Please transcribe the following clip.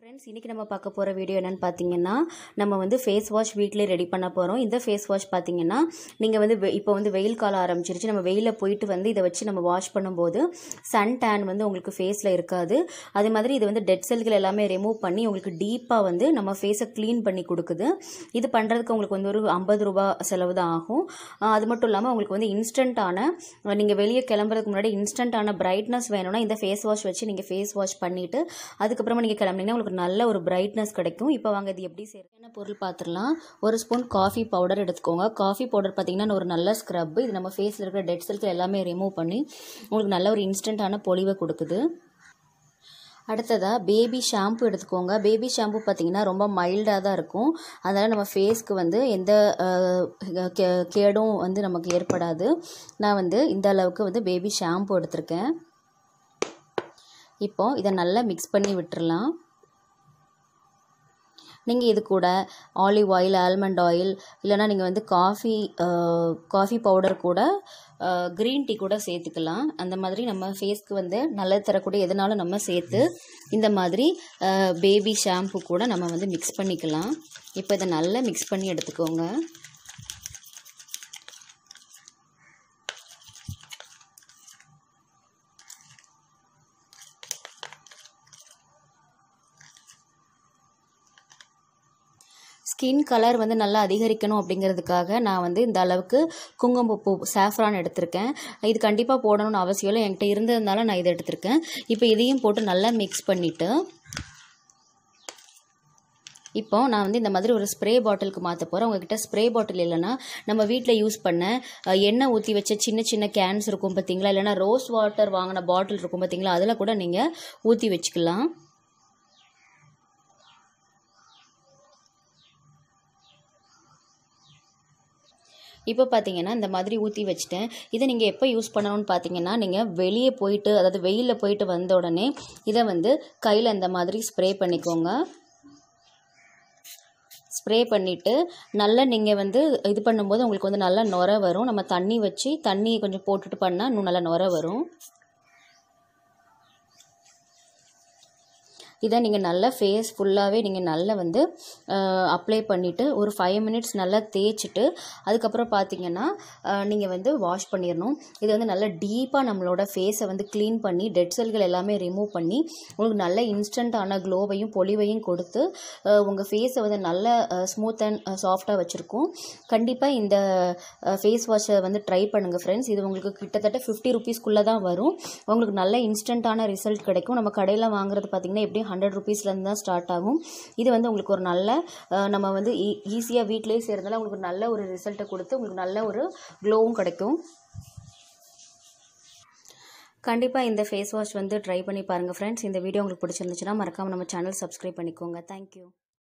friends இன்றைக்கி நம்ம பார்க்க போகிற வீடியோ என்னென்னு பார்த்தீங்கன்னா நம்ம வந்து ஃபேஸ் வாஷ் வீட்டிலே ரெடி பண்ண போகிறோம் இந்த ஃபேஸ் வாஷ் பார்த்தீங்கன்னா நீங்கள் வந்து வெ- இப்போ வந்து வெயில் காலம் ஆரம்பிச்சிருச்சு நம்ம வெயிலில் போயிட்டு வந்து இதை வச்சு நம்ம வாஷ் பண்ணும்போது சன் டேன் வந்து உங்களுக்கு ஃபேஸில் இருக்காது அதே மாதிரி இது வந்து டெட் செல்கள் எல்லாமே ரிமூவ் பண்ணி உங்களுக்கு டீப்பாக வந்து நம்ம ஃபேஸை க்ளீன் பண்ணி கொடுக்குது இது பண்ணுறதுக்கு உங்களுக்கு வந்து ஒரு ஐம்பது ரூபா செலவு தான் ஆகும் ஆஹ் அது மட்டும் இல்லாமல் உங்களுக்கு வந்து இன்ஸ்டண்ட்டான நீங்கள் வெளியே கிளம்புறதுக்கு முன்னாடி இன்ஸ்டண்ட்டான பிரைட்னஸ் வேணும்னா இந்த ஃபேஸ் வாஷ் வச்சு நீங்கள் ஃபேஸ் வாஷ் பண்ணிவிட்டு அதுக்கப்புறமா நீங்கள் கிளம்புனீங்கன்னா உங்களுக்கு நல்ல ஒரு பிரைட்னஸ் கிடைக்கும் இப்போ வாங்க இது எப்படி செய்யறது என்ன பொருள் பார்த்துடலாம் ஒரு ஸ்பூன் காஃபி பவுடர் எடுத்துக்கோங்க காஃபி பவுடர் பார்த்தீங்கன்னா ஒரு நல்ல ஸ்க்ரப் இது நம்ம ஃபேஸில் இருக்கிற டெட் செல்கள் எல்லாமே ரிமூவ் பண்ணி உங்களுக்கு நல்ல ஒரு இன்ஸ்டண்ட்டான பொலிவை கொடுக்குது அடுத்ததாக பேபி ஷாம்பு எடுத்துக்கோங்க பேபி ஷாம்பு பார்த்தீங்கன்னா ரொம்ப மைல்டாக தான் இருக்கும் அதனால் நம்ம ஃபேஸ்க்கு வந்து எந்த அஹ், கே- கேடும் வந்து நமக்கு ஏற்படாது நான் வந்து இந்த அளவுக்கு வந்து பேபி ஷாம்பு எடுத்திருக்கேன் இப்போ இதை நல்லா மிக்ஸ் பண்ணி விட்டுறலாம் நீங்கள் இது கூட ஆலிவ் ஆயில் ஆல்மண்ட் ஆயில் இல்லைனா நீங்கள் வந்து காஃபி காஃபி பவுடர் கூட க்ரீன் டீ கூட சேர்த்துக்கலாம் அந்த மாதிரி நம்ம ஃபேஸ்க்கு வந்து நல்லது தரக்கூடிய எதனாலும் நம்ம சேர்த்து இந்த மாதிரி பேபி ஷாம்பு கூட நம்ம வந்து மிக்ஸ் பண்ணிக்கலாம் இப்போ இதை நல்லா மிக்ஸ் பண்ணி எடுத்துக்கோங்க ஸ்கின் கலர் வந்து நல்லா அதிகரிக்கணும் அப்படிங்கிறதுக்காக நான் வந்து இந்த அளவுக்கு குங்குமப்பூ சாஃப்ரான் எடுத்திருக்கேன் இது கண்டிப்பாக போடணும்னு அவசியம் இல்லை என்கிட்ட இருந்ததுனால நான் இதை எடுத்திருக்கேன் இப்போ இதையும் போட்டு நல்லா மிக்ஸ் பண்ணிவிட்டு இப்போ நான் வந்து இந்த மாதிரி ஒரு ஸ்ப்ரே பாட்டிலுக்கு மாற்ற போகிறேன் உங்ககிட்ட ஸ்ப்ரே பாட்டில் இல்லைன்னா நம்ம வீட்டில் யூஸ் பண்ண அஹ், எண்ணெய் ஊற்றி வச்ச சின்ன சின்ன கேன்ஸ் இருக்கும் பார்த்தீங்களா இல்லைன்னா ரோஸ் வாட்டர் வாங்கின பாட்டில் இருக்கும் பார்த்தீங்களா அதில் கூட நீங்கள் ஊற்றி வச்சுக்கலாம் இப்போ பார்த்தீங்கன்னா இந்த மாதிரி ஊற்றி வச்சுட்டேன் இதை நீங்கள் எப்போ யூஸ் பண்ணணும்னு பார்த்தீங்கன்னா நீங்கள் வெளியே போயிட்டு அதாவது வெயிலில் போயிட்டு வந்த உடனே இதை வந்து கையில் இந்த மாதிரி ஸ்ப்ரே பண்ணிக்கோங்க ஸ்ப்ரே பண்ணிவிட்டு நல்லா நீங்கள் வந்து இது பண்ணும்போது உங்களுக்கு வந்து நல்லா நுர வரும் நம்ம தண்ணி வச்சு தண்ணி கொஞ்சம் போட்டுட்டு பண்ணால் இன்னும் நல்லா நுர வரும் இதை நீங்கள் நல்லா ஃபேஸ் ஃபுல்லாகவே நீங்கள் நல்லா வந்து அப்ளை பண்ணிவிட்டு ஒரு ஃபைவ் மினிட்ஸ் நல்லா தேய்ச்சிட்டு அதுக்கப்புறம் பார்த்தீங்கன்னா நீங்கள் வந்து வாஷ் பண்ணிடணும் இது வந்து நல்லா டீப்பாக நம்மளோட ஃபேஸை வந்து க்ளீன் பண்ணி டெட் செல்கள் எல்லாமே ரிமூவ் பண்ணி உங்களுக்கு நல்ல இன்ஸ்டண்ட்டான க்ளோவையும் பொலிவையும் கொடுத்து உங்கள் ஃபேஸை வந்து நல்ல ஸ்மூத் அண்ட் சாஃப்டாக வச்சுருக்கும் கண்டிப்பாக இந்த ஃபேஸ் வாஷை வந்து ட்ரை பண்ணுங்கள் ஃப்ரெண்ட்ஸ் இது உங்களுக்கு கிட்டத்தட்ட ஃபிஃப்டி ருபீஸ்க்குள்ளே தான் வரும் உங்களுக்கு நல்ல இன்ஸ்டண்ட்டான ரிசல்ட் கிடைக்கும் நம்ம கடையில் வாங்குறது பார்த்திங்கன்னா எப்படியும் ஹண்ட்ரட் ருபீஸ்லேருந்து தான் ஸ்டார்ட் ஆகும் இது வந்து உங்களுக்கு ஒரு நல்ல அஹ், நம்ம வந்து ஈஸியாக வீட்டிலேயே செய்கிறதுனால உங்களுக்கு ஒரு நல்ல ஒரு ரிசல்ட்டை கொடுத்து உங்களுக்கு நல்ல ஒரு க்ளோவும் கிடைக்கும் கண்டிப்பாக இந்த ஃபேஸ் வாஷ் வந்து ட்ரை பண்ணி பாருங்கள் ஃப்ரெண்ட்ஸ் இந்த வீடியோ உங்களுக்கு பிடிச்சிருந்துச்சுன்னா மறக்காமல் நம்ம சேனல் சப்ஸ்கிரைப் பண்ணிக்கோங்க தேங்க்யூ